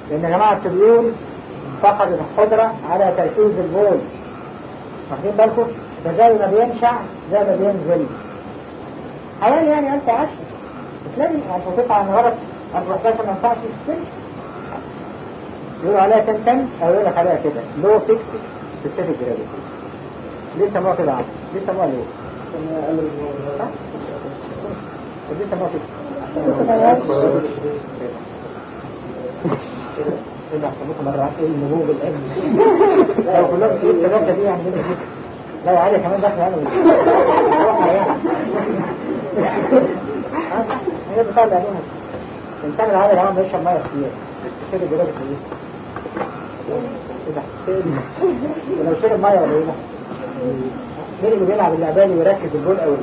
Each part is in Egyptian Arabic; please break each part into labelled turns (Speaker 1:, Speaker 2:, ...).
Speaker 1: لان يا جماعه التبيولز فقد القدره على تركيز البول واخدين بالكم ده زي ما بينشع زي ما بينزل حوالي يعني 1010 مش لازم يعني تقطع عن غلط 14 ما ينفعش تمشي يقولوا عليها تنتن او يقول لك عليها كده لو فيكس سبيسيفيك جرافيتي ليه سموها كده عم ليه سموها ليه؟ صح؟ طب ليه سموها فيكس؟ ايه ده احسن لكم مرة ايه النمو بالقلب لو كلهم ايه الثلاثة دي يعني لا يا علي كمان داخل انا هي بتطلع عليها الانسان العادي كمان بيشرب ميه كتير بيشتري بيرد كتير ايه ده ولو شرب ميه ولا ايه ده؟ مين اللي بيلعب اللعباني ويركز الجول او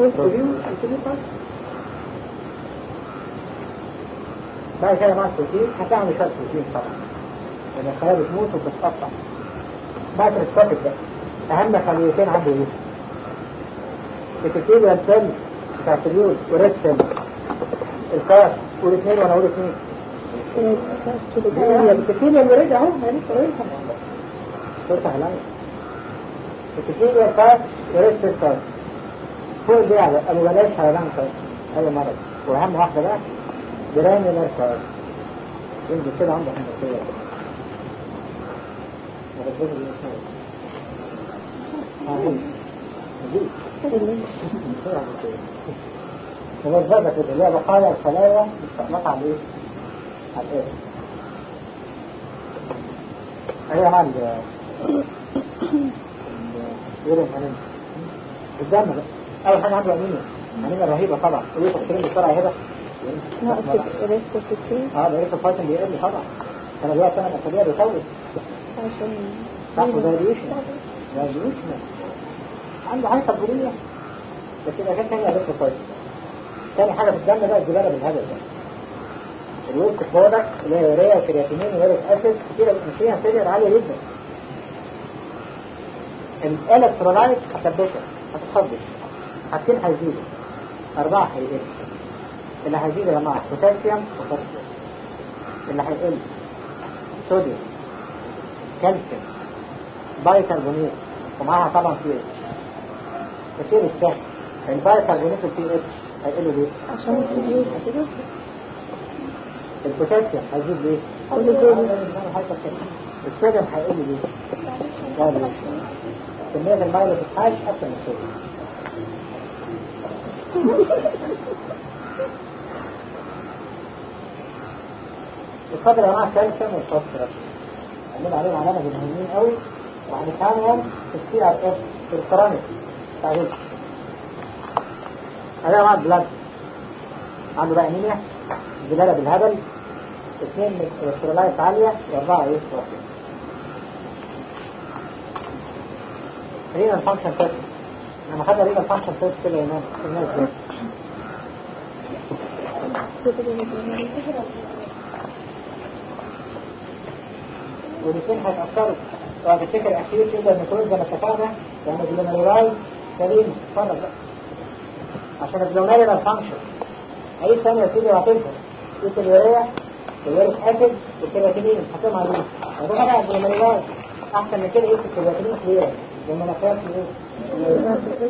Speaker 1: بعد كده مع البروتين هتعمل شويه بروتين طبعا لان الخلايا بتموت وبتتقطع بعد السكوتك ده اهم خليتين عنده ايه؟ الكتيريال سيلز بتاع الفليول وريد سيلز الكاس قول اثنين وانا اقول اثنين الكتيريال وريد اهو انا لسه قايلها شرطة هلاقي الكتيريال كاس وريد سيل كاس فوق دي على ابو بلاش هيلان كاس اي مرض واهم واحدة بقى جرانيولار كاس ينزل كده عنده حماسية وربنا الإنسان هو الزبدة كده اللي هي بقايا الخلايا مستقلقة على ايه؟ على ايه؟ ايه مع ال يورين انيميا الدم بقى اول حاجة عنده انيميا انيميا رهيبة طبعا وليه تفكرين بسرعة هنا
Speaker 2: نقص الريسبوتيتين
Speaker 1: اه ده ريسو فايتن بيقل طبعا انا دلوقتي انا الاسابيع بيطول
Speaker 2: عشان
Speaker 1: صح فاليوشن فاليوشن عنده هايبربولية بس يبقى كان تاني ريسو فايتن تاني حاجة في الدم بقى الزبالة بالهبل ده الويست برودكت اللي هي يوريا وكرياتينين ويوريك اسيد كتيرة مش فيها سيريال عالية جدا الالكترولايت هتثبتها هتتخبط حاجتين هيزيدوا أربعة هيقل اللي هيزيد يا جماعة بوتاسيوم وفوسفورس اللي هيقل صوديوم كالسيوم بايكربونات ومعاها طبعا بي اتش كتير السهل البايكربونات والبي اتش هيقلوا ليه؟
Speaker 2: عشان التجويد كده
Speaker 1: البوتاسيوم هيزيد ليه؟ الصوديوم هيقل ليه؟ لا ليه؟ كمية المية اللي بتتحاش أكتر من الصوديوم الفضل يا جماعة كالسيوم والفوسفورس عملنا عليهم علامة مهمين قوي وهنفهمهم في السي ار اف في الكرونيك تعريف هذا مع بلاد عنده بقى انيميا زبالة بالهبل اثنين الكترولايت عالية واربعة ايه واطية رينا الفانكشن تيست لما خدنا رينا الفانكشن تيست كده ينام قسمناه ازاي والاثنين هيتأثروا وهتفتكر أكيد كده النيكروز زي ما اتفقنا يعني الجلوميرولاي سليم اتفرج بقى عشان الجلوميرولار فانكشن عيد ثانية يا سيدي وهتنسى قيس اليوريا واليوريك اسيد والكرياتينين حطيهم عليه وده طبعا الجلوميرولاي أحسن من كده قيس الكرياتينين كلير لما نفاس ايه؟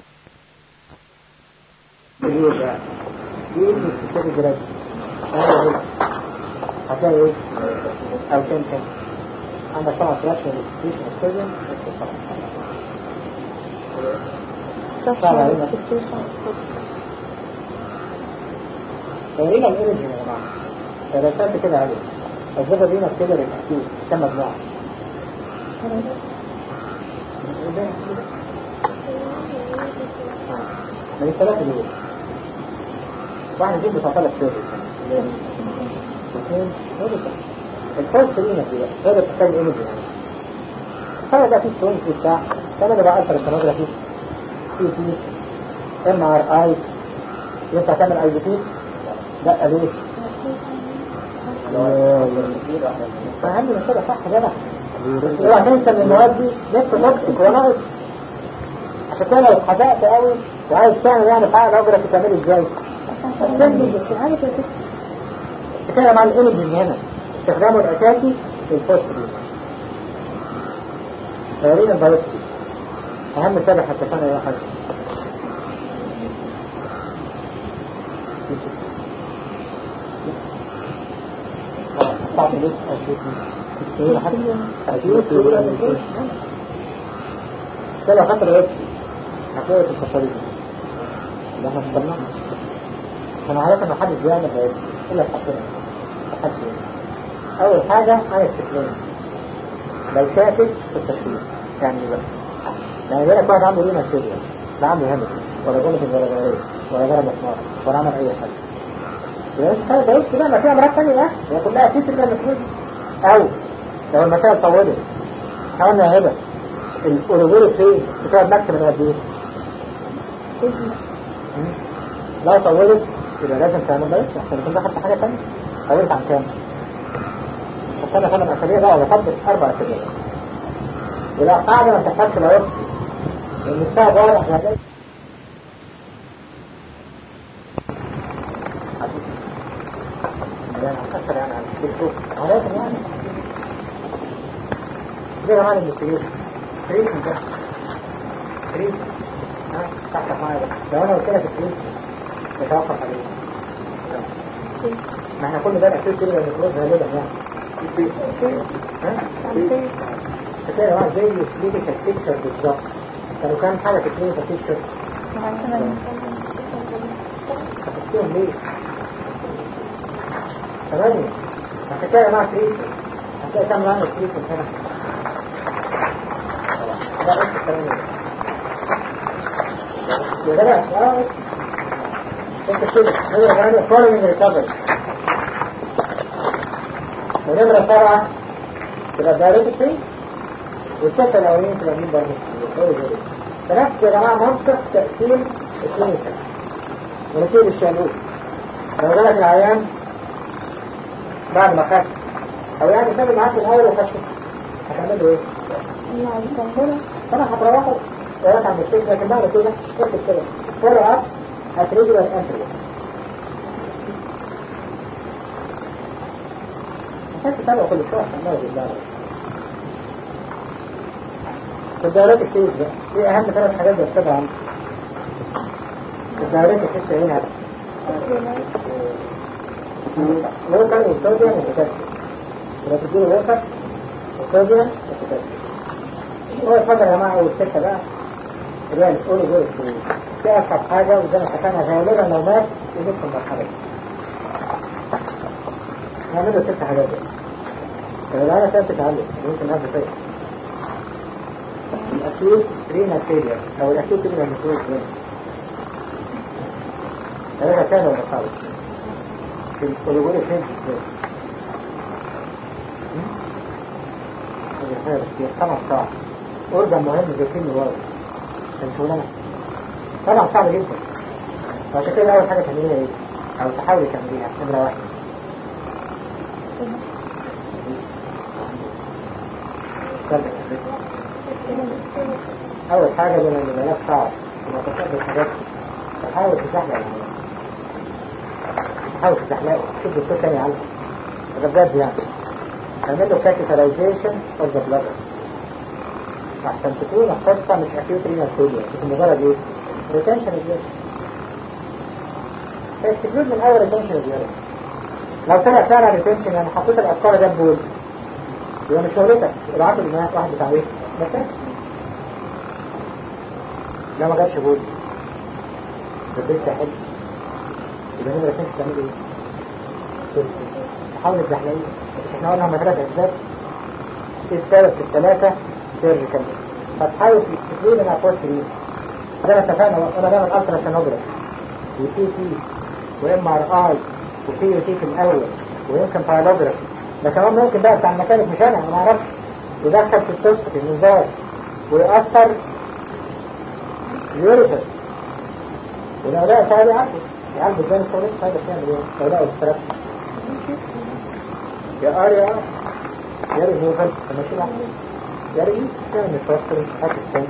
Speaker 1: كلير بقى دي اسم سبيسيفيك جراد هتلاقي ايه؟ أو تنتن عندك طبعا فلاش والإكسكيوشن والسيرجن تقريبا الايرج يا جماعة لو رسمت كده عليه الزبدة دي كده ريكتيف كم مجموعة من الثلاثة دول واحد دي بتعطلك سيرجن اثنين الفرق سليمة دي بقى هذا بتحتاج ايمج يعني السنة ده في ستونز بتاع السنة ده بقى الفا سونوجرافي سي تي ام ار اي ينفع تعمل اي بي تي لا ليه؟ فعندي من كده صح كده اوعى تنسى ان المواد دي لسه توكسيك وناقص عشان كده لو اتحدقت قوي وعايز تعمل يعني في عقل اجرك تعمله ازاي؟ السن بس عارف يا ست كده مع الايمج هنا استخدامه الأساسي في البوست تمارين البيوبسي أهم سبب حتى كان يا حاجة صعب ليه أشوف أشوف كده خطر ايه حكاية التصاريف اللي احنا اخترناها انا عارف ان محدش بيعمل ايه الا بحطنا محدش بيعمل. اول حاجة انا السكرين لو شاكك في التشخيص يعني ايه بقى يعني يقول لك واحد عنده رينا سيريا لا عنده هامل ولا جلد ولا جلد ولا جلد مسمار ولا عمل اي حاجة بس حاجة ده يمشي بقى ما فيها امراض تانية بقى هي كلها في سكرة مسؤول او لو المسائل طولت احنا قلنا هبه الأولوبوري فيز بتقعد ماكسيمم قد ايه؟ لو طولت يبقى لازم تعمل بايوبسي عشان يكون دخلت حاجة تانية طولت عن كام؟ فكان ثمان أسابيع لا ولا فضل أربع أسابيع ولا قاعدة ما تحتاجش بايوبسي لأن السبب واضح يا جاي يعني هتأثر يعني على الدكتور لازم يعني زي ما الانفستيجيشن تريتمنت ده تريتمنت ها تحت معايا بقى لو انا قلت لك التريتمنت نتوقف عليه ما احنا كل ده الاكيد كده بنخلص غالبا يعني ها فكده يا جماعه زي الكلينيكال بيكتشر بالظبط كانوا كان حاجه في الكلينيكال بيكتشر هتحسيهم ليه؟ ثمانية عشان كده يا جماعه تريتمنت هتلاقي كام معانا تريتمنت هنا ده بس الثمانية يا جماعه اه انت كده هو غير فولوينج ريكفري ونمرة سبعة تبقى دايركت فيه والستة الأولين تبقى مين برضه فنفس يا جماعة منطق تأثير الكلينيكال ونسيب الشامول لو جالك العيان بعد ما خف أو يعني كان معاك الأول وخف هتعملوا إيه؟ طبعا هتروحوا وراك عند الشيخ لكن بعد كده اكتب كده فولو اب هتريجوا الانتريس عشان تتابعوا كل شوية عشان نوجد بالله في الدورات الكيس بقى ايه اهم ثلاث حاجات بكتبها عندي في الدورات الكيس ايه هذا لوكال وصوديوم وبوتاسيوم يبقى تديله لوكال وصوديوم وبوتاسيوم هو اتفضل يا جماعه اول سته بقى اللي هي الاولو جول الكبير دي اصعب حاجه وزي ما اتفقنا غالبا لو مات يدخل في المرحله دي نعمله ست حاجات بقى فلو انا كانت تتعلم ممكن هذا شيء الاكيوت رينا فيلير او الاكيوت رينا ميكروز هذا كان ولا صعب في الاولو جول الكبير ازاي طبعا صعب أورجان مهم زي كلمة واو كان شغلانة طبعا صعب جدا وعشان كده أول حاجة تعمليها إيه؟ أو تحاولي تعمليها نمرة واحد أول حاجة بما إن الملاك صعب وما تصدق حاجات تحاول تزحلق العمل تحاول تزحلقه شوف دكتور تاني عنه ده بجد يعني تعمل له كاتيترايزيشن اوف ذا بلادر عشان تكون القصة مش اكيوت رينال فيلير مش مجرد ايه ريتنشن ازاي فاستكلود من اول ريتنشن ازاي لو طلع فعلا ريتنشن يعني حطيت الافكار ده بول يبقى مش شغلتك ابعته للناس واحد بتاع ايه بس لو ما جابش بول لبست حلو يبقى نمرة ريتنشن تعمل ايه تحاول تزحلقيه احنا قلنا هم ثلاث اسباب ايه السبب في الثلاثة سيرجيكال فتحاول تكوين مع فورس دي زي ما اتفقنا انا بعمل الترا سونوجراف وتي تي وام ار اي وتي وتي في الاول ويمكن بايلوجراف ده كمان ممكن بقى بتاع الميكانيك مش انا ما اعرفش يدخل في السوست في النزار ويأثر يوريتس والأولاء صعب يعالجوا يعالجوا ازاي الكوريس هذا بيعمل ايه؟ الأولاء والستراب يا ار يا ار يا ريموفال ماشي لحظة يا ريت تعمل فاستر باكستان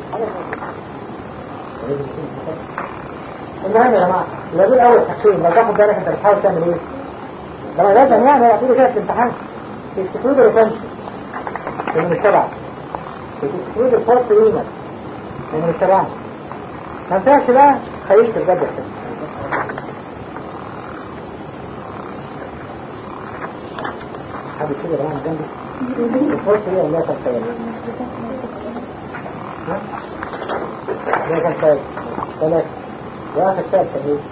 Speaker 1: المهم يا جماعه يبقى دول اول حاجتين لو تاخد بالك انت بتحاول تعمل ايه؟ ده لازم يعني يعطيله كده في الامتحان تكسكلود الريتنشن لأنه مش تبعه تكسكلود الفورس رينال لأنه مش تبعه ما ينفعش بقى خيشت الجد كده حد كده بقى جنبي الفورس دي والله كان سيد ها؟ ده كان سيد ثلاثة واخر سيد كان ايه؟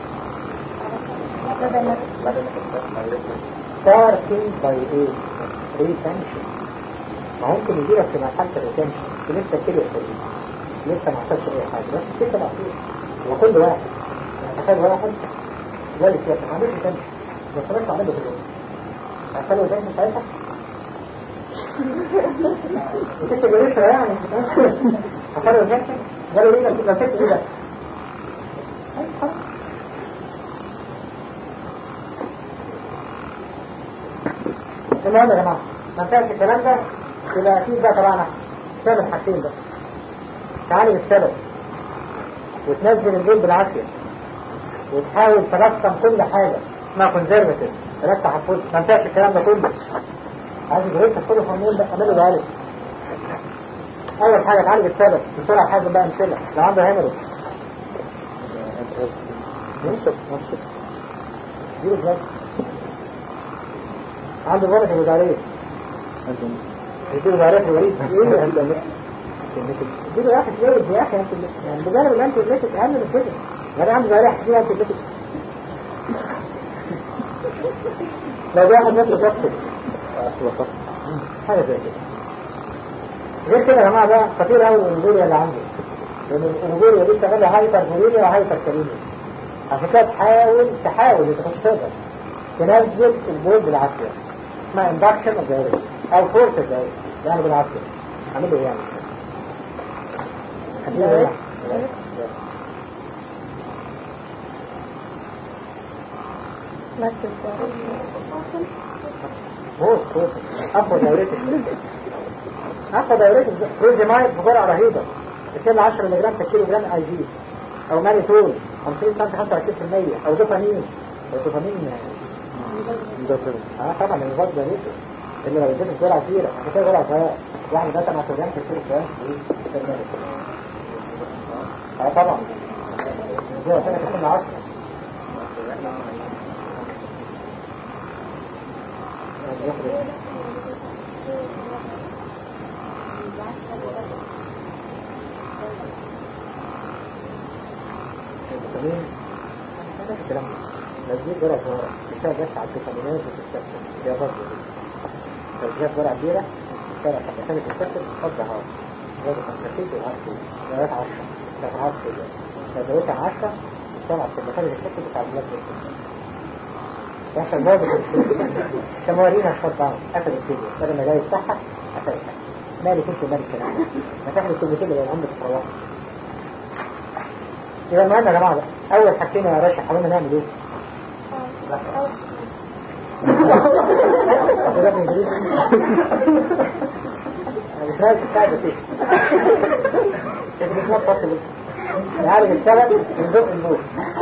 Speaker 1: ستارتنج باي ايه؟ ريتنشن ما هو ممكن يجي لك في مرحلة الريتنشن لسه كده سليم لسه ما حصلش اي حاجة بس السكة مقفولة وكل واحد تخيل واحد جالس يفتح ما عندوش ريتنشن بس بس عمله في اليوم هتخلوا ده مش عارفة وست جريشة يعني هتخلوا ريتنشن قالوا ليه لو ست ايه ده المهم يا جماعة ما ينفعش الكلام ده يبقى أكيد بقى طبعا سبب حاجتين بقى تعالج السبب وتنزل الجيل بالعافية وتحاول ترسم كل حاجة اسمها كونزرفتيف ركز حفوظ ما ينفعش الكلام ده كله عايز جريت كله هرمون ده اعمله دايلس أول حاجة تعالج السبب بسرعة حاجة بقى أمثلة لو عنده هيمرو ننشف ننشف ديله بلاك عنده بونك الوزارية يديله وزارية الوليد يديله واحد جيد يا أخي يعني بجانب الأنت الليتك أهم من كده يعني عنده وزارية حسيني أنت الليتك لو واحد مثل شخصي حاجة زي كده غير كده يا جماعة بقى خطير قوي الانجوريا اللي عنده لأن الانجوريا دي شغالة هايبر بوليميا وهايبر كاليميا عشان كده تحاول تحاول انت مش تقدر تنزل البول بالعافية اسمها اندكشن اوف دايركت او فورس اوف دايركت يعني بالعافية اعمله ايه يعني؟ خليه ايه؟ فورس فورس اقوى دايركت اقوى دايركت بروزيمايد بجرعة رهيبة بتشيل 10 ملغ في كيلو جرام اي جي او مانيتول 50 سم 25% او دوبامين الدوبامين اه طبعا النظام ده ليه اللي لو اديته جرعه كبيره عشان كده جرعه صغيره واحد مثلا 10 جرام في كيلو جرام اه طبعا جرعه ثانيه تكون 10 الفيتامين هذا الكلام لو جيت جرعة صغيرة تشتغل بس على الفيتامينات وتتسكر يا برضه لو جيت جرعة كبيرة تشتغل على الفيتامين تتسكر تحطها زي الخمسين والعشرة لغاية عشرة لغاية عشرة لو زودت عن عشرة تشتغل على الفيتامين تتسكر بتاع البلاد يحصل برضه تمارين الشرط عنه قفل الفيديو بدل ما جاي يفتحها قفلتها مالك انت مالك الكلام ده ما تاخد الكلمتين اللي عندك تروح يبقى المهم يا جماعة بقى أول حاجتين يا باشا حاولنا نعمل إيه؟ مش ناقص الساعة فيه مش ناقص فصل نعالج السبب ونزق النور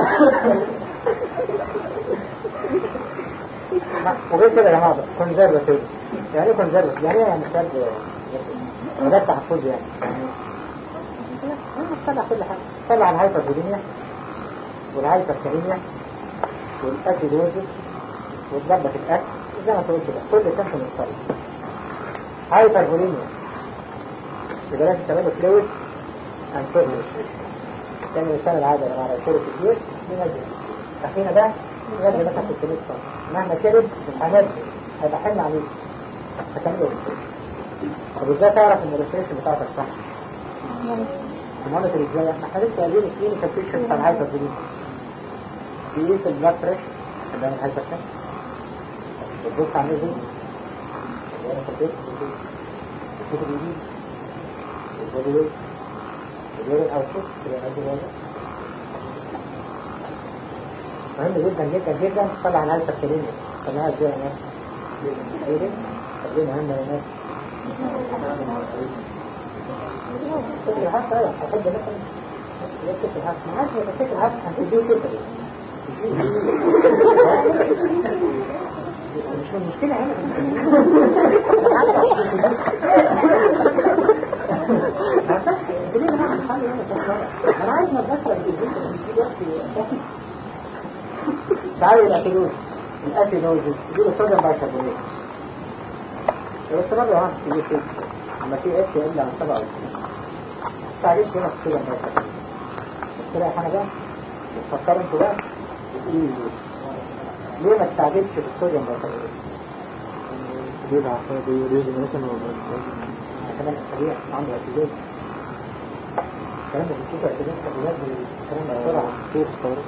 Speaker 1: وغير كده يا جماعة بقى كونزرفتيف يعني ايه كونزرفتيف؟ يعني ايه يعني كتاب ده تحفظ يعني طلع كل حاجة طلع الهايبربوليميا والهايبركاليميا والاسيدوزس وتظبط الاكل زي ما تقول كده كل سيمتوم يتصلح هايبربوليميا يبقى لازم تعمله فلويد عن سوري كان الانسان العادي لما على شرب كتير ينزل اخينا ده ينزل مثلا 600 سم مهما شرب مش هنزل هيبقى حمل عليه هتعمله طب ازاي تعرف ان الريسيرش بتاعتك صح؟ المونيتور ازاي احنا لسه قايلين الكلينيكال بيكتشر بتاع الهايبر بوليميا بيقيس البلاد بريشر عشان يعمل هايبر تنشن بتبص على النزول وانا في البيت بتشوف اليمين البودي ويت اليورين اوتبوت تبقى نازل ولا مهم جدا جدا جدا طبعا الهايبر كلينيك سماها ازاي يا ناس ايه ده؟ طب ليه مهم يا ناس؟ فكر الهات ايوه احب مثلا فكر الهات ما عادش فكر الهات هتديه كده مش المشكلة هنا انا عايز نتذكر تعالوا الاسيدوز الاسيدوزز يجيبوا صوديوم بايكربونات بس برضه هو نفس السي في اما في اتش الا عن 27 تعريف هنا في الصوديوم بايكربونات بس كده يا حنا بقى تفكروا انتوا بقى وتقولوا لي ليه ما تستعجلش في الصوديوم بايكربونات
Speaker 3: ليه بقى عشان دي ريجنريشن
Speaker 1: كمان السريع عنده اسيدوز الكلام ده بتشوفه اسيدوز كبيرات الكلام ده بسرعه
Speaker 3: كتير استغرقت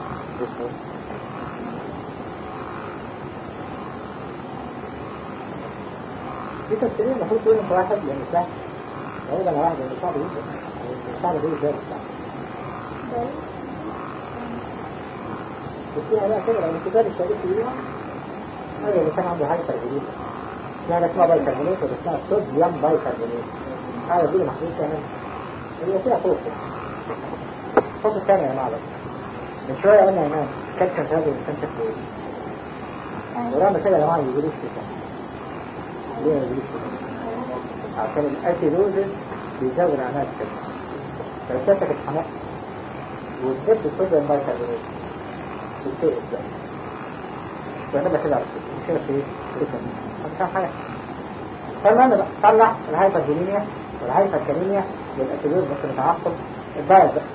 Speaker 1: في تفسيرين المفروض تقول انت واحد لان سهل غالبا انا واحد لان صعب جدا صعب جدا ازاي صعب بس بقى كده لو انتقال الشريك فيها هذا اللي كان عنده هايبربوليت يعني اسمها بايكربونات ولا اسمها صوديوم بايكربونات هذا دي محدود كمان هي فيها فوق الفوق الثاني يا جماعه بس من شويه قلنا هنا كالسيوم هذا الانسان شكله ايه ورغم كده يا جماعه ما يجيلوش كده ليه ما يجيلوش كده عشان الاسيدوزس بيزود عناصر كده لو شافك اتحمقت واديت الصوديوم بايكربونات تتقس بقى وهنبقى كده على كده مش كده في ايه؟ مش فاهم حاجه فالمهم بقى طلع الهايبرجينيميا والهايبركاليميا للاسيدوز بس متعصب الدايت بقى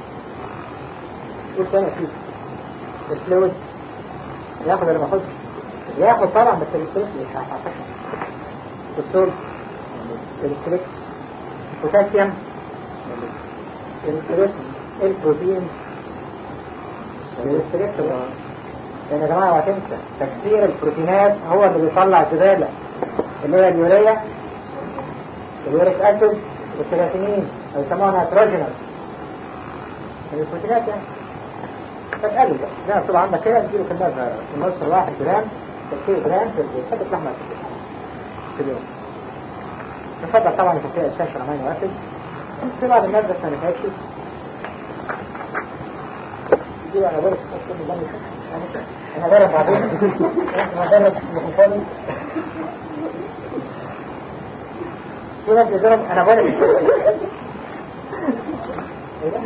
Speaker 1: ايه تاني فيه الفلويد ياخد ولا ما ياخدش ياخد طبعا بس الفلويد مش هيحققش الصول الكليك البوتاسيوم الكليك البروتينز الكليك لان يا جماعه اوعى تنسى تكسير البروتينات هو اللي بيطلع زباله اللي هي اليوريا اليوريك اسيد والكرياتينين او يسموها نيتروجينال البروتينات يعني فتقلل بقى زي ما مكتوب عندك كده تجيله كمية صغيرة في النص الواحد جرام تكتير جرام في البيت حتى لحمة في اليوم نفضل طبعا يكون فيها اساسا امينو اسيد في بعض الناس بس ما نفعتش دي انا بقول انا بره بعدين انا بره مخفضي في ناس بيقولوا انا بره مش ايه ده؟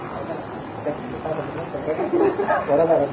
Speaker 1: ولا بقى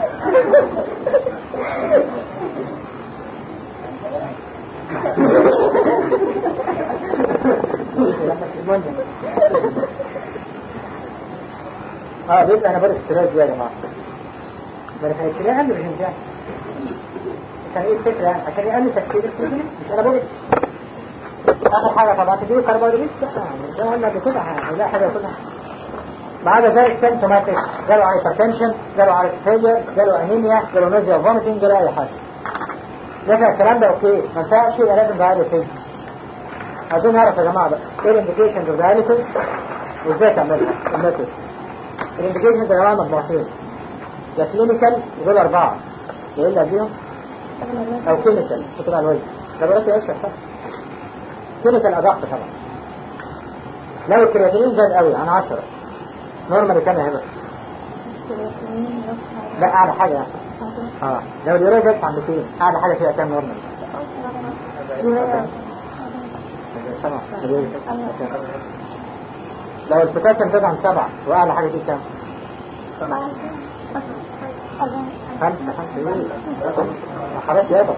Speaker 1: اه بيبقى انا بره استيراد يا جماعه بره الاستيراد عنده رجنجان كان ايه الفكره يعني عشان يقلل تكسير البروتين مش انا بقول اخر حاجه طبعا تديله كربوهيدرات بقى زي ما قلنا قبل كده هنلاقي حاجه ياخدها بعد ذلك سيمتوماتيك جاله هايبرتنشن جاله عارف فيلير جاله انيميا جاله نوزيا فوميتنج جاله اي حاجه لكن الكلام ده اوكي ما ينفعش يبقى لازم داياليسيس عايزين نعرف يا جماعه بقى ايه الانديكيشنز اوف داياليسيس وازاي تعملها الميثودز الانديكيشنز يا جماعه مجموعتين يا كلينيكال ودول اربعه يا الا بيهم او كيميكال شكرا على الوزن ده بقى ايه اشرح كيميكال ادق طبعا لو الكرياتينين زاد قوي عن 10 نورمالي كام هنا لا اعلى حاجه يعني اه لو اليوريا زادت عن 200 اعلى حاجه فيها كام نورمال سبعة لو البوتاسيوم زاد عن سبعة واعلى حاجه فيه كام خمسة خمسة ايه خلاص يابا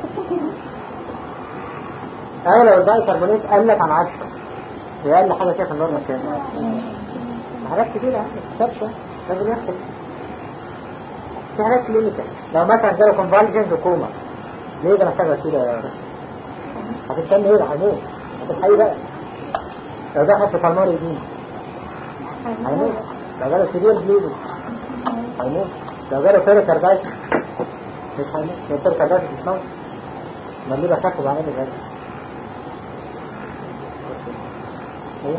Speaker 1: او لو البايكربونات قلت عن 10 هي اقل حاجه فيها في النورمال كام حاجات كتيرة يعني متكتبش لازم يحصل في حاجات كلينيكال لو مثلا جاله كونفالجنز وكوما ليه ده محتاج وسيلة يا رب هتستنى ايه ده هيموت هتتحقي بقى لو دخل في فالمار يدين هيموت لو جاله سيريال بليدنج هيموت لو جاله بيريكاردايتس مش هيموت لو بيريكاردايتس مش موت ما اللي بخافه بعمل ازاي ايه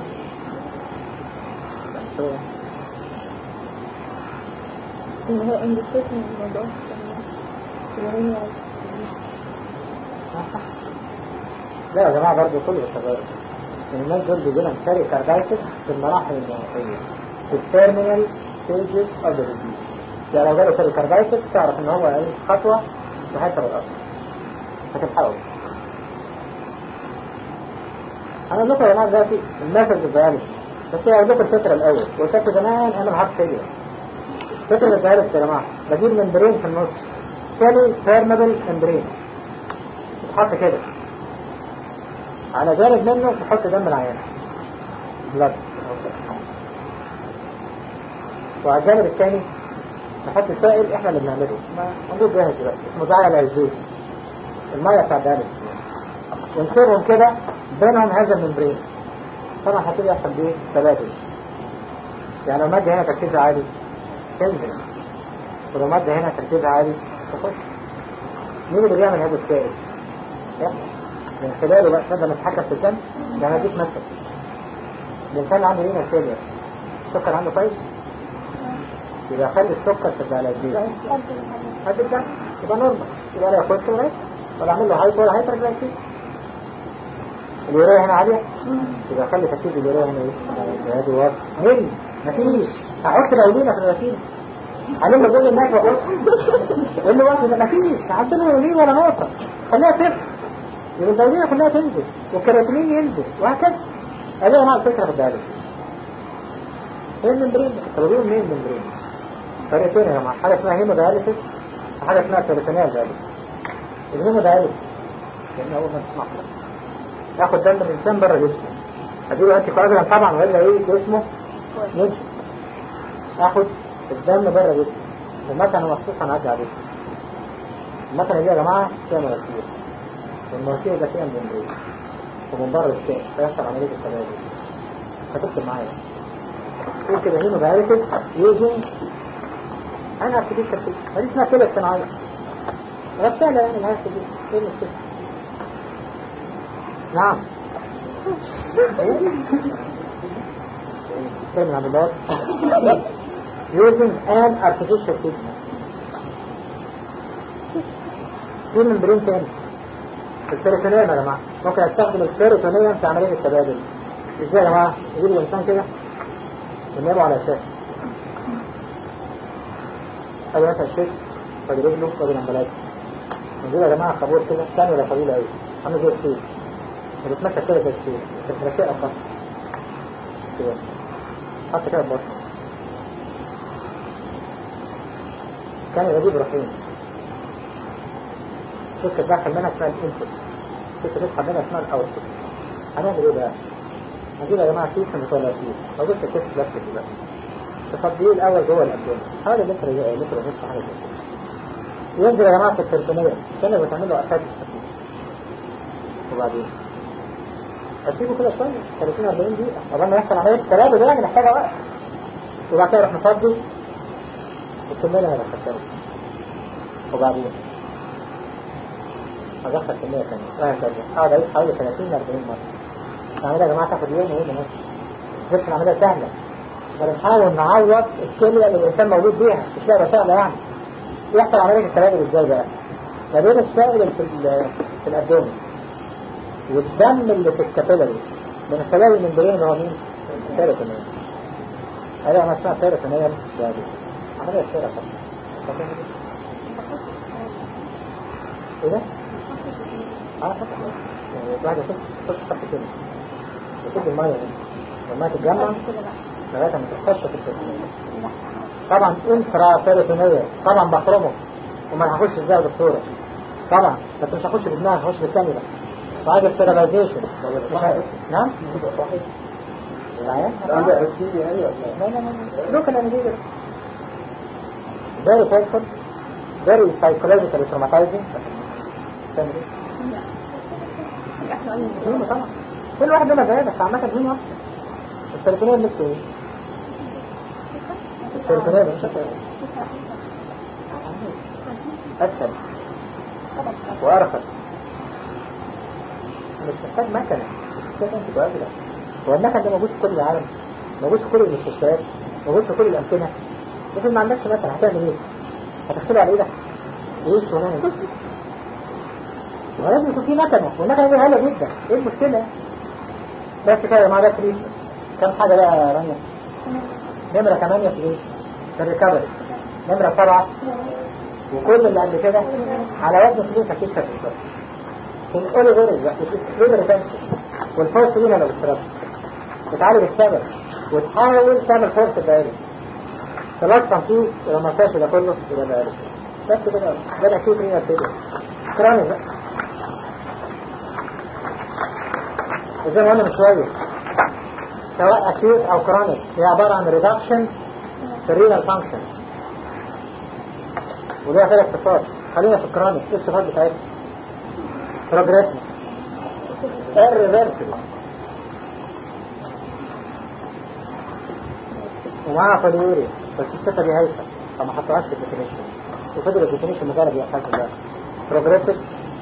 Speaker 2: اللي هو indication الموضوع اللي هي
Speaker 1: لا يا جماعة برضه كله بالتجارب الناس دول بيجي لهم بيريكاردايتس في المراحل النهائية في التيرمينال ستيجز اوف ذا ديزيز يعني لو جاله بيريكاردايتس تعرف ان هو ايه خطوة وهيكسر الأرض هتلحقوا انا اقول لكم يا جماعه دلوقتي الميثود البيولوجي بس هي لكم الفكره الاول قلت لكم زمان انا الهارت فيلير فكره الفيروس يا جماعه بجيب ممبرين في النص سيلي بيرمبل ممبرين تتحط كده على جانب منه تحط دم العيان بلاد وعلى الجانب الثاني نحط سائل احنا اللي بنعمله ما- موجود جاهز دلوقتي اسمه دعاية العزيز المية بتاع الدارس ونسيبهم كده بينهم هذا الممبرين طبعا هتبقى يحصل بيه تبادل يعني لو مادة هنا تركيزها عالي تنزل ولو مادة هنا تركيزها عالي تخش مين اللي بيعمل هذا السائل؟ احنا من خلاله بقى نقدر نتحكم في الدم يعني اديك مثل الانسان اللي عنده رينا فيلير السكر عنده كويس يبقى خلي السكر في الدالازين قد الدم يبقى نورمال يبقى لا ياخدش ولا ولا اعمل له هايبر ولا هايبر جلايسيم اليوريا هنا عالية يبقى خلي تركيز اليوريا هنا ايه؟ هذه واضح مين؟ مفيش هحط الأولينا في الغسيل علم كل الناس وقول يقول له واحد مفيش عندنا الأولين ولا نقطة خليها صفر يبقى الدولية كلها تنزل والكراتين ينزل وهكذا هذه أنواع الفكرة في الدياليسيس ايه الممبرين ده؟ طب ايه منين الممبرين؟ طريقتين يا جماعة حاجة اسمها هيمو دياليسيس وحاجة اسمها بيريتونيال دياليسيس الهيمو دياليسيس لأن أول ما تسمع ياخد دم من الإنسان بره جسمه هديله أنتي كواجولانت طبعا وإلا إيه جسمه ينشف اخد الدم بره جسمي ومكنه مخصوصة نعدي عليه المكنه دي يا جماعة فيها مواسير والمواسير ده فيها ممبرين ومن بره السائل فيحصل عملية التبادل هتكتب معايا تقول كده هيمو داياليسيس يوزنج انا ابتديت تركيز ما دي اسمها كده الصناعية غسالة يعني الهاسة دي ايه المشكلة؟ نعم كلمة عن الله using an artificial treatment في ممبرين تاني السيروتونيوم يا جماعة ممكن استخدم السيروتونيوم في عملية التبادل ازاي يا جماعة يجيب الانسان كده وننامه على الشاشة ادي مثلا الشيش ادي رجله ادي الامبلاج نجيب يا جماعة خابور كده ثاني ولا طويل قوي عامل زي السيل بتتمسك كده زي السيل الرشاقة خط كده حط كده البطن كان يجيب رحيم السكة داخل منها اسمها الانفوت السكة تسحب منها اسمها الاوتفوت هنعمل ايه بقى؟ هنجيب يا جماعة كيس متوالاسيل موجود في الكيس بلاستيك دلوقتي تفضيه الأول جوه الأبدون حوالي لتر لتر ونص حاجة زي كده ينزل يا جماعة في التربونية كانوا بتعملوا أساس التفكير وبعدين أسيبه كده شوية 30 40 دقيقة قبل ما يحصل عملية التبادل يعني محتاجة وقت وبعد كده اروح مفضي الكمية هنا بخسره وبعدين أدخل كمية ثانية وهكذا أقعد أعيد حوالي 30 ل 40 مرة العملية يا جماعة تاخد يوم ويوم ونص مش العملية سهلة فبنحاول نعوض الكيمياء اللي الإنسان مولود بيها مش لعبة سهلة يعني يحصل عملية التبادل إزاي بقى؟ ما بين السائل اللي في ال- في الأبدومين والدم اللي في الكابيلاريز من خلال الممبرين اللي هو مين؟ السيروتونين هذا ما اسمها سيروتونين ديابيتس عملية سيرة طبعا ايه ده؟ اه فتح يعني الواحد يخش يخش تحت كده يكب المية دي لما تتجمع لغاية ما تخش في السيروتونين طبعا انترا سيروتونية طبعا بخرمه وما هخش ازاي يا دكتورة طبعا بس مش هخش بدماغ هخش بالكاميرا وعايز الستيرلايزيشن نعم العيان
Speaker 3: هذا أكيد يعني ولا
Speaker 1: لا لا لا local anesthesia very painful very psychologically traumatizing تعمل ايه؟ هيمو طبعا كل واحد له مزايا بس عامة هيمو احسن السيروتونين نفسه ايه؟ السيروتونين مش اسهل وارخص مش محتاج مكنة مش محتاج انت تواجده هو المكن ده موجود في كل العالم موجود في كل المستشفيات موجود في كل الأمكنة افرض ما عندكش مكنة هتعمل ايه؟ هتغسله على ايدك؟ ايه الشغلانة دي؟ ولازم يكون في مكنة والمكنة دي غالية جدا ايه المشكلة؟ بس كده يا جماعة ده فري كم حاجة بقى يا رانيا؟ نمرة 8 فري في الريكفري نمرة 7 وكل اللي قبل كده على وزن فلوس اكيد كانت الشغل الاوليفيرز بقى بتسكرين ريتنشن والفورس دي انا بسرعه بتعالج السبب وتحاول تعمل فورس دايركت تلصم فيه ولو ما فيهاش ده كله يبقى دايركت بس كده ده الاكيوت رينال فيلير كرونيك بقى وزي ما قلنا من شويه سواء اكيوت او كرونيك هي عباره عن ريدكشن في الرينال فانكشن وليها ثلاث صفات خلينا في الكرونيك ايه الصفات بتاعتها بروجريسيف irreversible ومعاها فوليوريا بس الصفة دي هايفة فما حطوهاش في الديفينيشن وفضل الديفينيشن مجرد يا حاجة ده بروجريسيف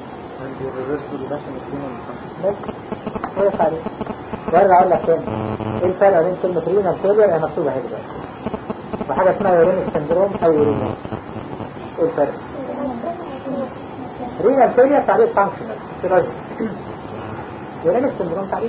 Speaker 1: بس هي عليه وارجع اقول لك تاني ايه الفرق بين كلمة رينال فيلير هي مكتوبة هنا دلوقتي وحاجة اسمها يورينيك سندروم او يورينيك ايه الفرق؟ رينال فيلير تعريف فانكشنال استراجي يورينيك سندروم تعريف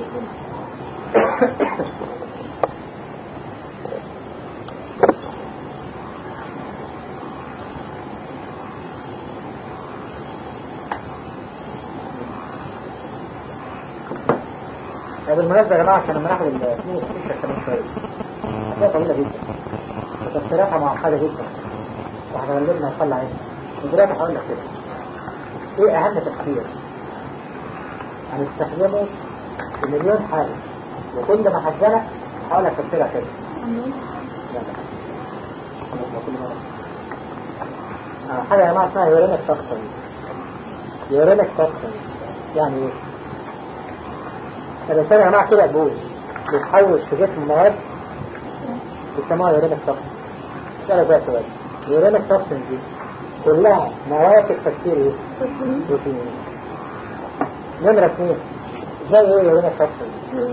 Speaker 1: بالمناسبة يا جماعة عشان لما ناخد الاثنين الفيشة كمان شوية هتلاقيها طويلة جدا وتفسيراتها معقدة جدا وهتغلبنا نطلع عينها ودلوقتي هقول لك كده ايه اهم تفسير هنستخدمه في مليون حاجة وكل ما هتزنق هقول لك تفسيرها كده لا لا كل مرة آه، حاجة يا جماعة اسمها يورينك توكسنز يورينك توكسنز يعني ايه؟ الإنسان يا جماعة كده بوز بيتحوش في جسم مواد بيسموها يورينك توكسنز اسألك بقى سؤال اليورينك توكسنز دي كلها مواد تفسير ايه؟ بروتينز نمرة اثنين زي ايه يورينك توكسنز؟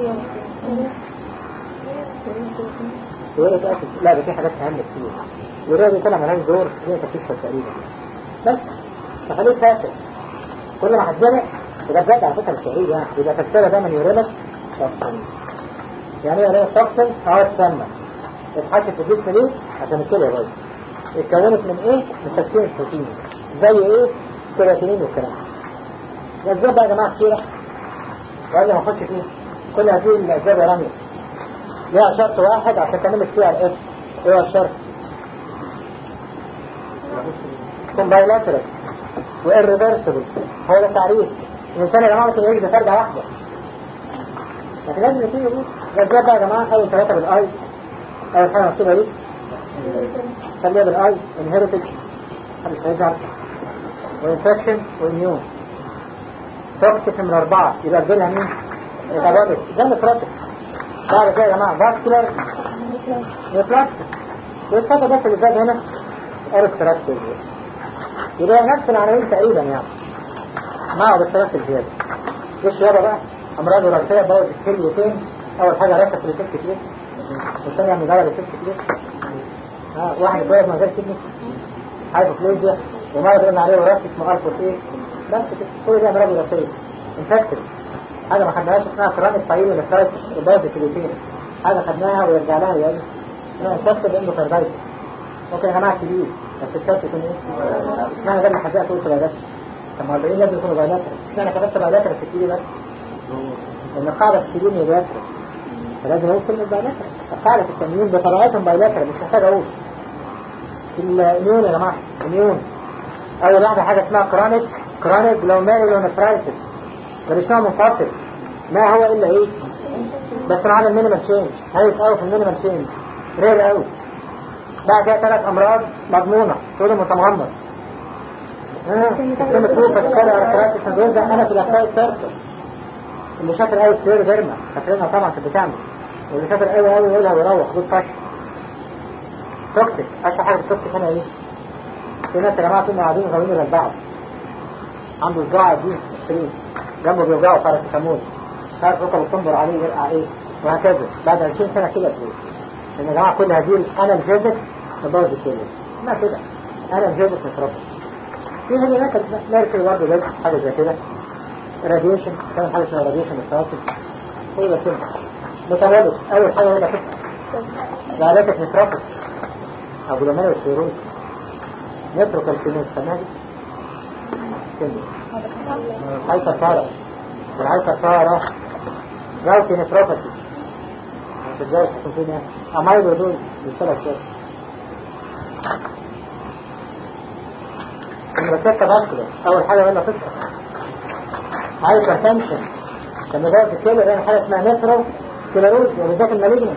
Speaker 1: يوريك اسيد لا ده في حاجات اهم كتير يوريك دي طلع ملهاش دور هي تكتشف تقريبا بس فخليك فاكر كل ما هتزنق وده بجد على فكره التقريب يعني يبقى تفسيرها دايما يورينك توكسنز يعني ايه يورينك توكسنز؟ اه تسمى اتحطت في الجسم ليه؟ عشان الكلى بايظه اتكونت من ايه؟ من تكسير البروتينز زي ايه؟ كرياتينين والكلام ده الاسباب بقى يا جماعه كتيره وقبل ما اخش فيه كل هذه الاسباب يا رامي ليها شرط واحد عشان تعمل سي ار اف ايه هو الشرط؟ تكون بايلاترال وإريفرسبل هو ده التعريف الإنسان يا جماعة ممكن يعيش بفرجة واحدة لكن لازم يكون يقول الأسباب بقى يا جماعة أول ثلاثة بالآي أول حاجة مكتوبة دي خليها بالآي انهيرتج محدش هيزعل وانفكشن وإميون توكسيك من أربعة يبقى تجيلها مين؟ ميتابوليك ده نفرتك بعد كده يا جماعة فاسكولار نفرتك والفترة بس اللي زاد هنا ارستراكتيف يبقى نفس العناوين تقريبا يعني مع باختلاف الزيادة ايش يابا بقى امراض وراثية بوظ الكليتين اول حاجة راسة في الست كتير والثانية من ضرر الست كتير ها واحد اتولد من غير كدني هايبوكليزيا ومرض قلنا عليه وراثي اسمه الفوت ايه بس كده كل دي امراض وراثية انفكتد حاجة ما خدناهاش اسمها كرونيك بايلو نفرايتس وبوظ الكليتين حاجة خدناها ويرجع لها يعني اسمها انفكتد اندوكاردايتس ممكن يا جماعة كبير بس الشرط يكون ايه؟ اشمعنى ده اللي حزقت قلت بقى طب ما 40 لازم يكونوا بايلاترال اشمعنى كتبت بايلاترال في الكبير بس؟ لان القاعدة في الكبير هي بايلاترال فلازم اقول كلمة بايلاترال القاعدة في التمييز بطبيعتهم بايلاترال مش محتاج اقول في الاميون يا جماعة اميون اول واحدة حاجة اسمها كرونيك كرونيك جلوميرولونفرايتس ده مش نوع منفصل ما هو الا ايه؟ بس معانا المينيمال تشينج هايف قوي في المينيمال تشينج رير قوي بعد كده ثلاث امراض مضمونة كله متمغمض سيستم التروفة سكارة ارترايتس اندوزا انا في الاكتايد سيركل اللي شاطر قوي سكير جيرما فاكرينها طبعا في بتعمل واللي شاطر قوي قوي يقولها ويروح خدود فشل توكسيك اشهر حاجة في التوكسيك هنا ايه؟ في ناس يا جماعة كنا قاعدين غاويين الى البعض عنده صداع دي سكرين جنبه بيوجعه باراسيتامول عارف ركبه بتنظر عليه يرقع ايه وهكذا بعد 20 سنة كده تقول ان يا جماعة كل هذه الانالجيزكس تبوظ الكلى اسمها كده انالجيزك متربط في هنا هناك ميركل برضه ده حاجة زي كده راديشن كان حاجة اسمها راديشن متراكس هو ده كده متولد اول حاجة هنا قصة بعدك متراكس ابو لمانة والسيروز نترو كالسينوز فمالي الكلمة هايبر بارا والهايبر بارا راوتي نتروباسي ازاي تكون فينا امايلو دول بالثلاث شهور نمرة ستة باسكولار أول حاجة قلنا تسقط هايبر تنشن لما جاء في الكلى بين حاجة اسمها نفرو سكلروز وبالذات المالجنس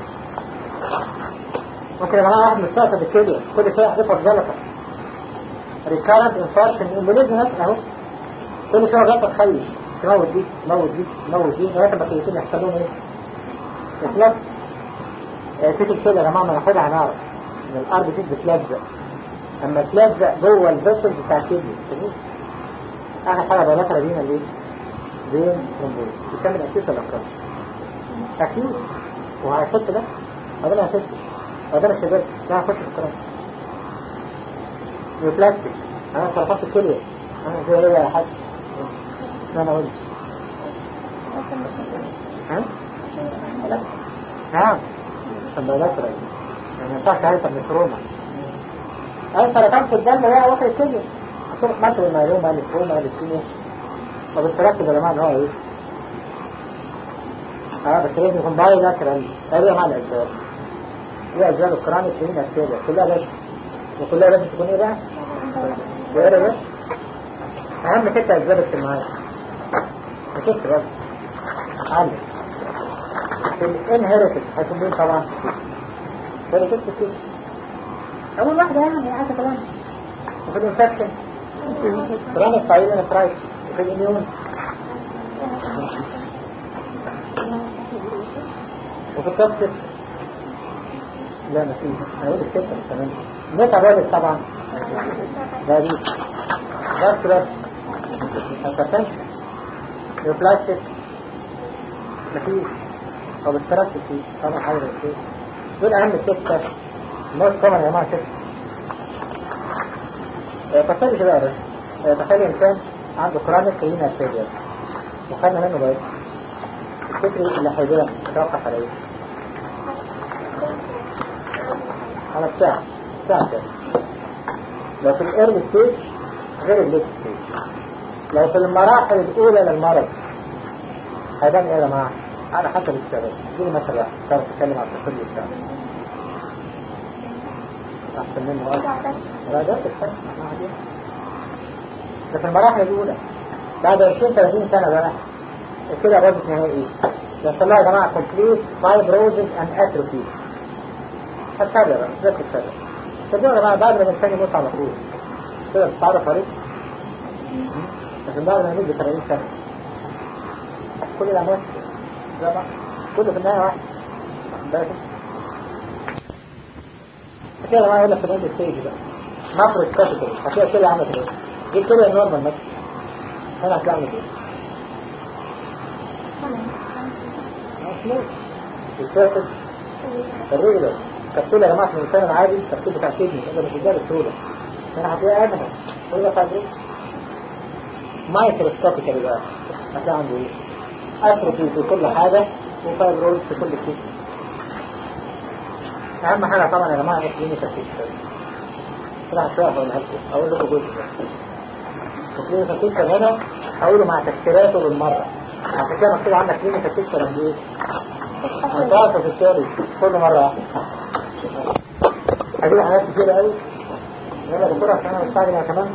Speaker 1: ممكن يبقى معاه واحد مستقصد الكلية كل شوية يحدفها بزلطة ريكارنت انفاركشن امبوليزم اهو كل شوية غلطة تخلي تموت دي تموت دي تموت دي لغاية ما كليتين يحصل لهم ايه؟ إفلاس سيكل سيل يا جماعة ما ناخدها هنعرف ان الار بي سيس بتلزق اما تلزق جوه الفيسلز بتاع الكدني اخر حاجة بقى مثلا دينا ليه؟ بين ترومبوز بتعمل اكيوت ولا كرونيك؟ اكيوت وهيخش ده وده ما هيخش وده مش هيبرس ده هيخش في الكرونيك وبلاستيك انا صرفت الكلية انا زي ايه يا حسن اسمها ما قلتش ها؟ نعم سمبلاترا يعني ما ينفعش هايبر نفروما اي سرطان في الدم هي واخد الكلية هتروح مثل الميلوما النفروما الكيميا طب السرطان يا جماعه ان هو ايه؟ اه بس لازم يكون باي لاترال ايه مع الاسباب ايه اسباب الكرونيك هنا الكلية كلها لازم وكلها لازم تكون ايه بقى؟ وايه بقى؟ اهم ست اسباب اجتماعيه ركزت بس عندك في الانهيرتد هيكون مين طبعا؟ ركزت كده اول واحده يعني عايزه كلام وفي الانفكشن كرونيك فايلين فرايت وفي الاميون وفي التوكسيك لا ما فيش انا اقول الستة مش تمام ميتابوليك طبعا ده دي بس بس هتفنش البلاستيك مفيش او بالسترات فيه طبعا حاجة فيه دول اهم ستة موت كومن يا جماعة ستة تخيل كده يا باشا تخيل انسان عنده كرونيك كلينا ارتيريال وخدنا منه بايتس الفكري اللي هيجيلك تتوقف على ايه؟ على الساعة الساعة كده لو في الايرلي ستيج غير الليت ستيج لو في المراحل الأولى للمرض هيبان ايه يا جماعة؟ على حسب السبب دي مثلا واحد تعرف تتكلم عن التخلي بتاعه أحسن منه أصلا مراجعات الحج ده في المراحل الأولى بعد 20 30 سنة بقى كده باظت نهائي يحصل لها يا جماعة complete fibrosis and atrophy هتتابع بقى ازاي تتابع تتابع يا جماعة بعد ما الإنسان يموت على طول كده بتتعرف عليه لكن بعد ما يموت ب 70 سنة كل الأموات زي بعض كله في النهاية واحد بس كده يا جماعة يقول لك في الأند ستيج بقى ماكرو سكاتيكال هتلاقي كده عملت ايه؟ دي كده نورمال مثلا هنا هتلاقي عملت ايه؟ السيرفس الريجولر كبسولة يا جماعة في الإنسان العادي التركيب بتاع كدني ده مش بيجي بسهولة هنا هتلاقي أدنى كل ده فايبروس مايكروسكوبيكال بقى هتلاقي عنده ايه؟ أتروفي في كل حاجة وفايبروز في كل شيء أهم حاجة طبعا يا جماعة كلينيكال فيكشر طلع شوية هقولها لكم أقول لكم جزء بس الكلينيكال فيكشر هنا هقوله مع تفسيراته بالمرة عشان كده مكتوب عندك كلينيكال فيكشر قد إيه؟ هتعرفوا في التالي كل مرة واحدة هجيب حاجات كتيرة قوي يلا دكتور عشان أنا مستعجل أنا كمان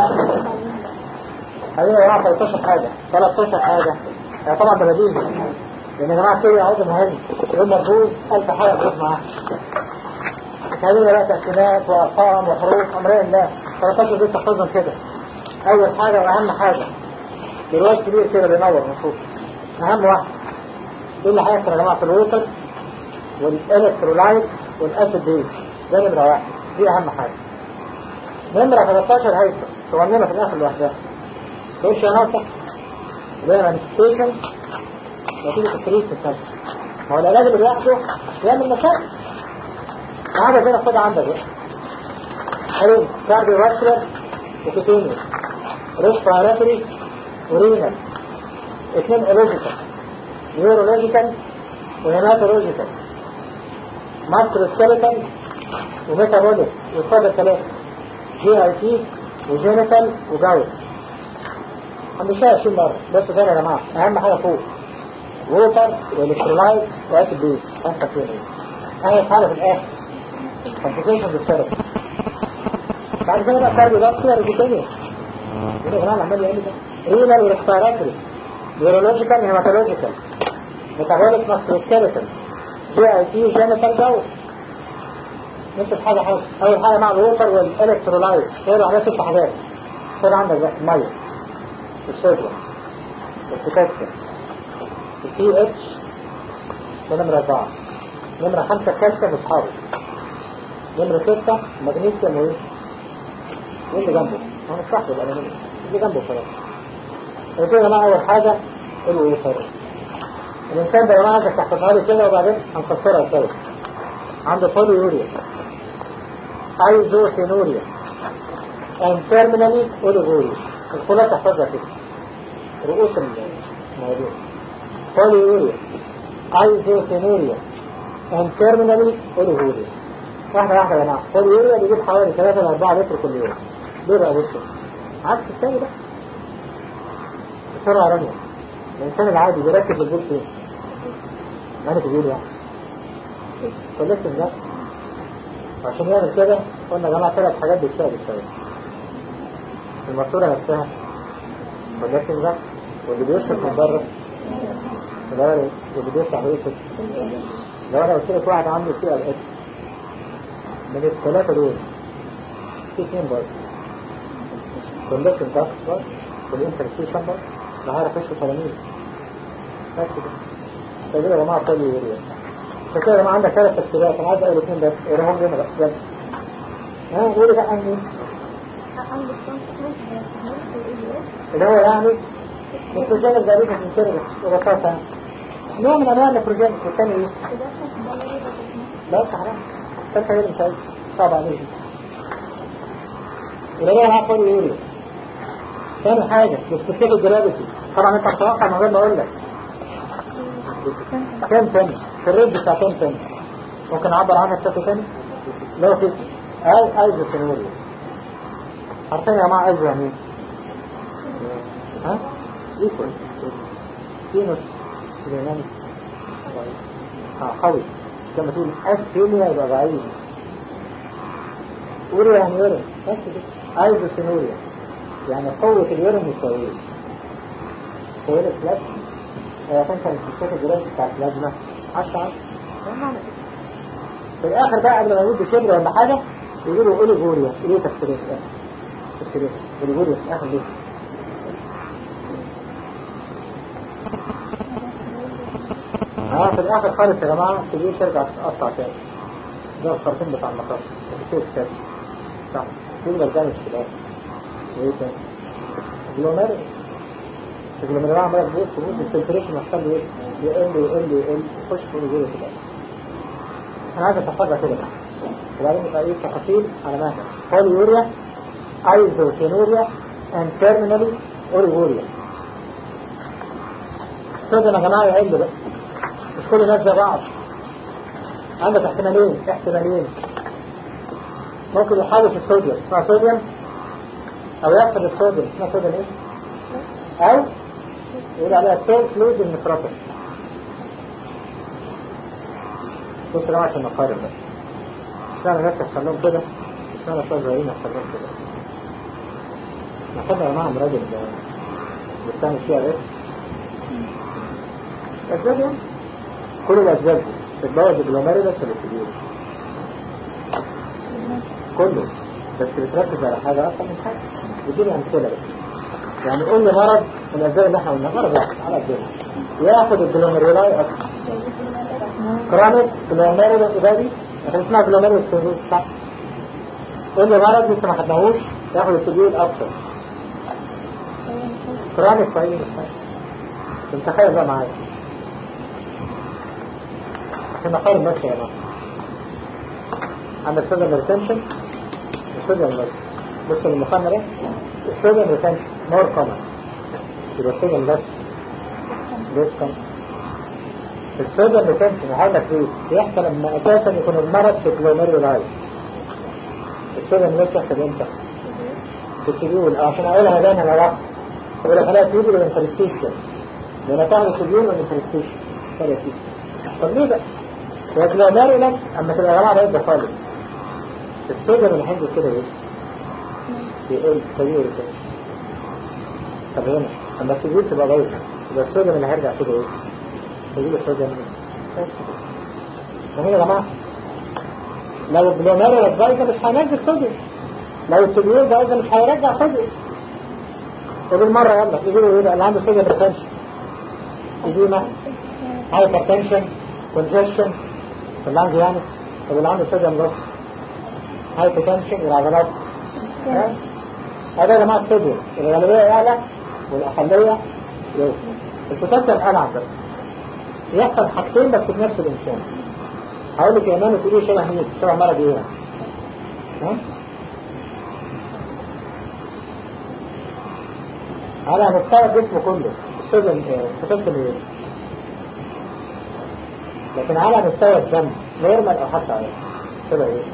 Speaker 1: هجيب يا جماعة 13 حاجة 13 حاجة يعني طبعا ده بديهي لأن يا جماعة كده عاوز مهم يوم مرفوض ألف حاجة تروح معاه هذه بقى تقسيمات وارقام وحروف امرين الله فلقد دي تحفظهم كده اول حاجة واهم حاجة الرواج كبير كده بينور مفروض اهم واحد ايه اللي هيحصل يا جماعة في الووتر والالكترولايتس والاسيد بيز ده نمرة واحد دي اهم حاجة نمرة 13 هيكل صغننة في الاخر لوحدها تخش يا ناصر اللي هي مانيفستيشن نتيجة التريتمنت نفسه هو العلاج اللي لوحده يعمل مشاكل هذا زي ما خد عندك بقى حلو كارديو فاسكولار وكوتينيوس ريسبيراتوري ورينال اثنين اولوجيكال نيورولوجيكال وهيماتولوجيكال ماسكولو سكيلتال وميتابوليك والفضل ثلاثة جي اي تي وجينيتال وجاوت هنمشيها 20 مرة بس تاني يا جماعة أهم حاجة فوق ووتر والكترولايتس واسيد بيس خمسة فيهم ايه أهم حاجة في الآخر كومبليكيشن بالسيرب بعد كده بقى كارديو باسكولار ريكوتينيوس يقول يا جماعة العمال يعمل ده رينال وريسبيراتوري نيورولوجيكال هيماتولوجيكال ميتابوليك ماسكروسكيلتون جي اي تي جينيتال جو نفس الحاجة حاجة أول حاجة مع الووتر والإلكترولايتس قالوا عليها ست حاجات خد عندك بقى المية الصوديوم والبوتاسيوم البي اتش ده نمرة أربعة نمرة خمسة كالسيوم وأصحابه نمرة ستة مغنيسيوم وإيه؟ وإيه اللي جنبه؟ هو مش صاحبه الألمنيوم اللي جنبه خلاص قلت له يا جماعة أول حاجة الووتر الإنسان ده يا جماعة عايزك تحفظها لي كده وبعدين هنفسرها سوا عنده بوليوريا ايزوثينوريا and terminally اوليغوريا الخلاصة احفظها كده رؤوس الموضوع بوليوريا ايزوثينوريا and terminally اوليغوريا واحدة واحدة يا جماعة بوليوريا بيجيب حوالي 3 ل 4 لتر كل يوم ليه بقى بصوا عكس الثاني ده بسرعة رمية الإنسان العادي بيركز الجول فين؟ مالك بيقول يعني كولكتيف ده وعشان يعمل كده قلنا يا جماعة ثلاث حاجات بتساعد السبب الماسورة نفسها كولكتيف ده واللي بيشرب من بره واللي واللي بيفتح ويقفل لو انا قلت لك واحد عنده سي ال اس من الثلاثة دول في اثنين بس كولكتيف ده بس والانترستيشن بس لا هعرف اشرب تلاميذ بس كده فكده يا جماعة طالي يوريا فكده يا جماعة عندك ثلاث تفسيرات انا عايز اقول اثنين بس اقراهم لنا بقى يلا ها قولي بقى عني اللي هو يعني نيتروجين الزريبة في السيرفس ببساطة نوع من انواع النيتروجين والثاني ايه؟ لا حرام ثالثة هي اللي مش عايز صعب عليك اللي هو معاه طالي يوريا ثاني حاجة السبيسيفيك جرافيتي طبعا انت هتتوقع من غير ما اقول لك كام تاني في الريد بتاع كام تاني ممكن اعبر عنها بشكل تاني لو في اي ايزو سينوريا عارفين يا جماعه ايزو يعني ايه ها ايكوال سينوس ديناميك اه قوي كما تقول اسفينيا يبقى ضعيف اوريا يعني يورين بس كده ايزو سينوريا يعني قوة اليورين مساوية سويلة بلازما هي تنسى الفسيات الجرام بتاع البلازما 10 10 في الآخر بقى قبل ما يمد شبر ولا حاجة يقولوا أوليغوريا إيه تفسيرين في الآخر تفسيرين أوليغوريا في الآخر ليه اه في الآخر خالص يا جماعة تجي ترجع تقطع تاني ده الخرطين بتاع المطار الكتير ساسي صح يبقى الجامد في الآخر وايه تاني جلوميري الجلوميري عمال تبوظ تبوظ الفلتريشن يحصل له ايه يقل يقل يقل يخش في الجوله كده انا عايز احفظها كده بقى وبعدين يبقى ايه تفاصيل على مهلك بوليوريا ايزوتينوريا and terminally اوريوريا الصوديوم يا جماعه يعل بقى مش كل الناس زي بعض عندك احتمالين احتمالين ممكن يحوش الصوديوم اسمها صوديوم او يفقد الصوديوم اسمها صوديوم ايه او يقول عليها ستول فلوز النفروباثي بص يا جماعه عشان نقارن بقى اشمعنى الناس يحصل لهم كده اشمعنى بتوع صغيرين يحصل لهم كده ناخدها يا جماعه من راجل بتاع سي ار اف اسباب يعني كل الاسباب دي بتبوظ الجلوميرولس ولا الكبير كله بس بتركز على حاجه اكتر من حاجه اديني امثله بقى يعني قول لي مرض من الاسباب اللي احنا قلناها مرض واحد على الدنيا ياخد الجلوميرولاي اكتر كرونيك جلوميرولس ايبادي احنا اسمها جلوميرولس سيروس صح قول لي مرض لسه ما خدناهوش ياخد التبيول اكتر كرونيك كويس انت تخيل بقى معايا عشان نقارن بس يا جماعه عندك سوديوم ريتنشن السوديوم بس بص المقارنه ده السوديوم ريتنشن مور كومن يبقى السوديوم بس ليس كومن السوديوم ريتنشن هقول لك ليه بيحصل لما اساسا يكون المرض في كلوميرولاي السوديوم ليس يحصل امتى في التبيول عشان اقولها دايما العلاقه يقول لك خلايا تيوبر والانترستيشن لأنها تعمل سجون والانترستيشن خلايا تيوبر طب ليه بقى؟ لكن لو داري نفس أما تبقى جماعة بعيدة خالص السوجن اللي هينزل كده ايه؟ بيقل طبيعي كده طب هنا أما السجون تبقى بايظة يبقى السوجن اللي هيرجع كده ايه؟ يجيب السوجن بس فهنا يا جماعة لو البلوميرو بايظة مش هينزل سوجن لو التبيور بايظة مش هيرجع سوجن وبالمرة يلا يجيبوا ايه اللي عنده سوجن ريتنشن إديمة هايبرتنشن كونجيشن اللي عنده يعني طب اللي عنده سوجن بس هايبرتنشن والعضلات هذا يا جماعة السوجن الغالبية يعلى والأقلية يوصل البوتاسيوم قال عن ذلك يحصل حاجتين بس بنفس الإنسان هقول لك يا إمام تقولي شبه مين شبه مرض إيه ها على مستوى الجسم كله السوجن البوتاسيوم إيه لكن على مستوى الدم نورمال أو حتى عليه شبه إيه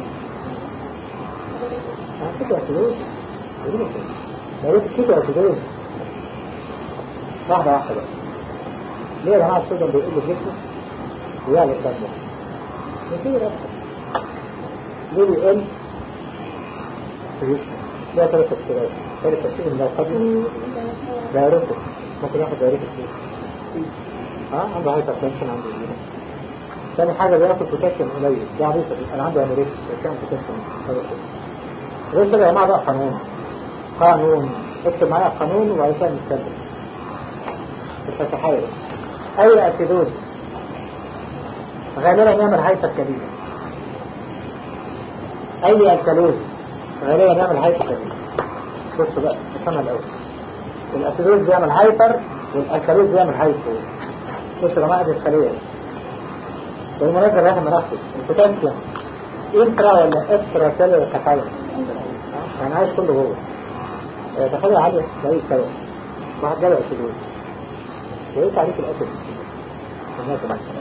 Speaker 1: كيتو أسيدوزس يا ريت كيتو أسيدوزس واحدة واحدة بقى ليه يا جماعة الصوديوم بيقل في جسمه ويعلى الدم نتيجة بس ليه بيقل في جسمه ليه ثلاث تفسيرات ثلاث تفسير من القدم دايرته ممكن ياخد دايرته فيه ها عنده هايبر تنشن عنده زيادة ثاني حاجة بياخد بوتاسيوم قليل ده عبيطة دي انا عندي امريكا كام بوتاسيوم غير كده يا جماعة بقى قانون قانون اكتب معايا القانون وبعد كده نتكلم الفسحية أي أسيدوزس غالبا يعمل هايبر كبيرة أي الكالوزس غالبا يعمل هايبر كبيرة بصوا بقى السنة الأول الأسيدوز بيعمل هايبر والالكالوز بيعمل هايبر بصوا يا جماعة دي الخلية بالمناسبة يا أخي نركز البوتنسيوم انترا ولا اكسترا سيلولر كفاية يعني عايش كله جوه تخيل عالية لأي سبب واحد جاله أسيدوز وايه تعريف الاسد الناس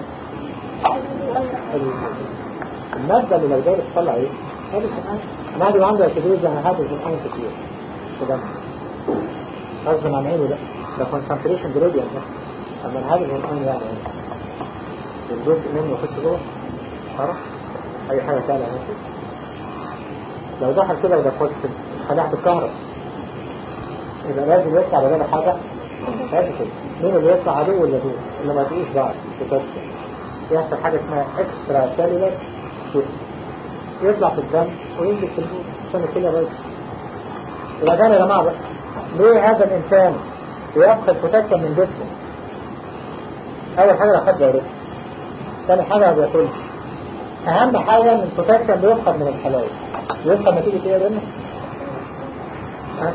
Speaker 1: المادة اللي لو دايرة تطلع ايه هذا الحمام بعد ما عنده اسيدوز يعني هذا الحمام كتير في دم غصب عن عينه ده ده كونسنتريشن جريدينت ده اما هذا الحمام يعني الجزء منه يخش جوه خلاص اي حاجة تانية ماشي لو دخل كده وده بوزيتيف خلاه بالكهرباء يبقى لازم يطلع بدل حاجة هذا كده مين اللي يطلع عدو ولا دول اللي ما تقيش بعض تكسر يحصل حاجة اسمها اكسترا سيلولر يطلع في الدم وينزل في البول عشان الكلى بس يبقى ده يا جماعة بقى ليه هذا الإنسان بيفقد بوتاسيوم من جسمه أول حاجة أخد دايركت ثاني حاجة ما بياكلش أهم حاجة إن البوتاسيوم بيفقد من الخلايا بيفقد نتيجة إيه يا رنا؟ ها؟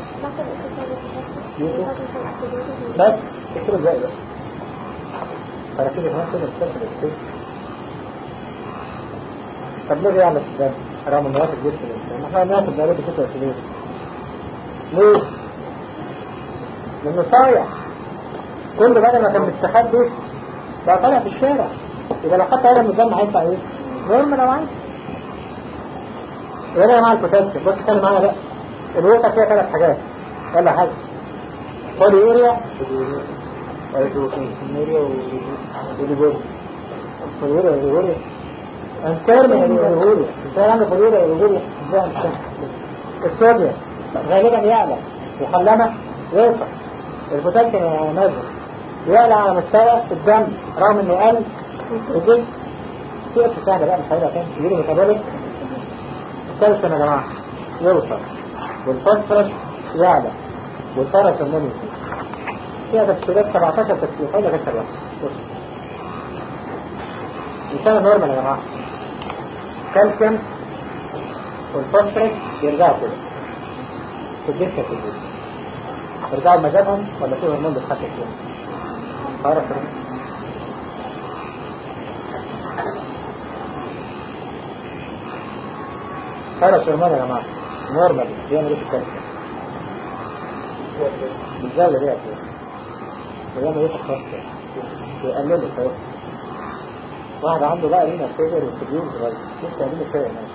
Speaker 1: بس اكتبوا ازاي بقى فراكين كمان سنة بتكسر الجسم طب ليه بيعمل الدم رغم ان واخد جسم الانسان احنا بناخد ده ليه كتر سنين ليه؟ لانه صايع كل بدل ما كان مستخبي بقى طالع في الشارع يبقى لو خدت عينه من الدم هيطلع ايه؟ نورمال لو عايز يبقى يا جماعه البوتاسيوم بص كان معانا بقى الوقت فيها ثلاث حاجات يلا حاسب بوليوريا بوليوريا وليبوريا بوليوريا وليبوريا انترمي وليبوريا انت عندك بوليوريا وليبوريا ازاي انت الصوديوم غالبا يعلى وحلمة يرفع البوتاسيوم نازل يعلى على مستوى الدم رغم انه قل الجسم في اكس سهله بقى مش هيبقى تاني يجيله ميتابوليك الكالسيوم يا جماعه يوصل والفوسفورس يعلى والطرف النمي فيها تفسيرات 17 تفسير هذا كسر واحد مثال نورمال يا جماعة كالسيوم والفوسفورس يرجعوا كده في الجسم في الجسم يرجعوا بمزاجهم ولا في هرمون بيتحكم فيهم؟ تعرف تعرف هرمون يا جماعة نورمال بيعمل ايه في الكالسيوم؟ بالزاوية دي أكيد ويعمل ايه في الخاصة يقلل التوسط واحد عنده بقى هنا فيجر والسبيون صغير لسه يعمل شيء الناس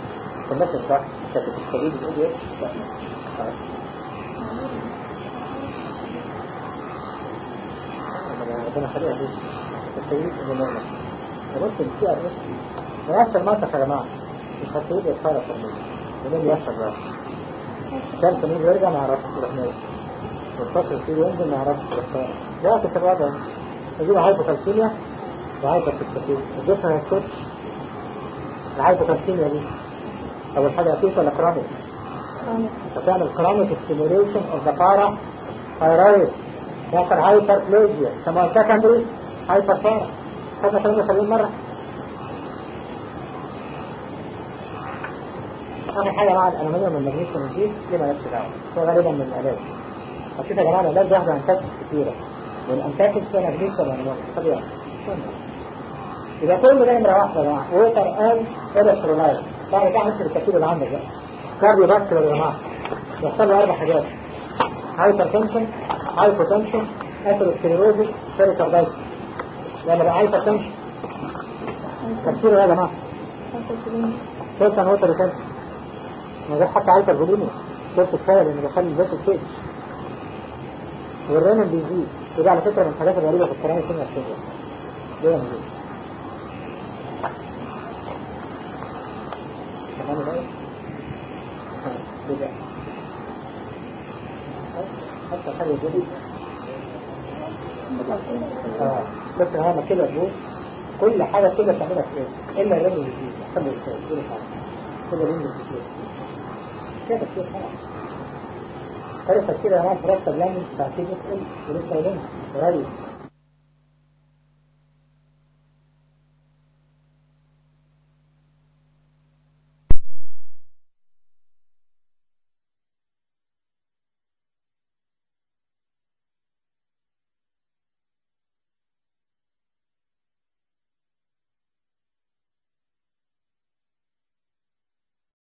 Speaker 1: الناس صح كانت بتستفيد بتقول ايه؟ لا خلاص ربنا خليها دي التجريد اللي نعمل نبص السي ار اس ونفس المنطقة يا جماعة مش هتجيب يتخرج فرمية ومين يحصل بقى كان سمين يرجع ما يعرفش يروح نايم والفصل يصير ينزل ما يعرفش يروح طالع يعكس الوضع يجيب هايبوكالسيميا وهايبوكالسيميا الجسم هيسكت الهايبوكالسيميا دي أول حاجة أكيد ولا كراميك فتعمل كراميك ستيميوليشن اوف ذا بارا ثايرويد يحصل هايبربليزيا يسموها سكندري هايبر بارا خدنا الكلام ده 70 مرة آخر حاجة مع الألمنيوم والمغنيسيوم والزيت دي مالهاش دعوة هو غالبا من العلاج أكيد يا جماعة العلاج بياخد أنتاكس كتيرة والأنتاكس فيها مغنيسيوم وألمنيوم طبيعي يبقى كل ده نمرة واحدة يا جماعة ووتر أند إلكترولايت بعد كده هنكتب الترتيب اللي عندك بقى كارديو باسكولار يا جماعة يحصل له أربع حاجات هايبر تنشن هايبوتنشن اثيروسكليروزيس بيريكاردايتس لما بقى هايبر تنشن تفسيره يا جماعة سيلتان ووتر ريتنشن من غير حتى هايبر فوليميا صورة كفاية لأنه بيخلي الفيسل كيج والرنين بيزيد وده على فكرة من الحاجات الغريبة في القرآن الكيمياء الشهر ليه يزيد تمام بقى كده حتى حاجة جديدة اه بس هذا كده تبص كل حاجة كده تعملها في ايه الا الرمي الجديد يحصل له ازاي كل حاجة كل رمي الجديد كده كتير حاجة طريقة كده يا جماعة مرتب لامن تعتيد يسأل ولسه يلمها قريب